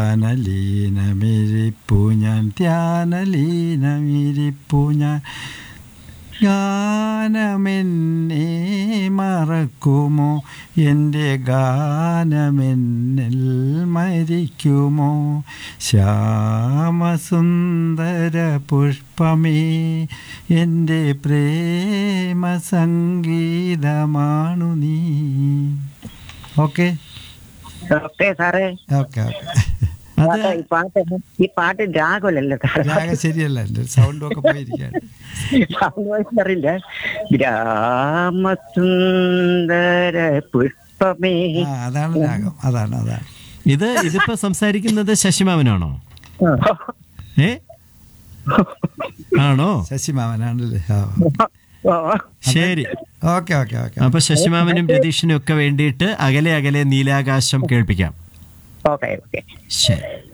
ധ്യാനലീനമിരിപ്പു ഞാൻ ധ്യാനലീനമിരിപ്പു ഞാൻ ഗാനമെന്നെ മറക്കുമോ എൻ്റെ ഗാനമെന്നിൽ മരിക്കുമോ ശ്യാമസുന്ദര പുഷ്പമേ എൻ്റെ പ്രേമ സംഗീതമാണു നീ ഓക്കെ ഓക്കെ സാറേ ഓക്കെ ഓക്കെ അത് സാറേ, ഈ പാട്ട് ഈ പാട്ട് രാഘവലല്ലേ സാറേ രാഗം ശരിയല്ല എൻ്റെ സൗണ്ടും ഒക്കെ പോയിരിക്കുകയാണ് സാറിന് അറിയില്ല ഗ്രാമസുന്ദര പുഷ്പമേ ആ അതാണ് രാഗം അതാണ് അതാണ് ഇത് ഇതിപ്പോ സംസാരിക്കുന്നത് ശശിമാമനാണോ ഏ ആണോ ശശിമാമനാണല്ലേ ആ ഓ, ശരി ഓക്കെ ഓക്കെ ഓക്കെ അപ്പൊ ശശിമാമനും രതീഷിനും ഒക്കെ വേണ്ടിയിട്ട് അകലെ അകലെ നീലാകാശം കേൾപ്പിക്കാം ഓക്കെ ഓക്കെ ശരി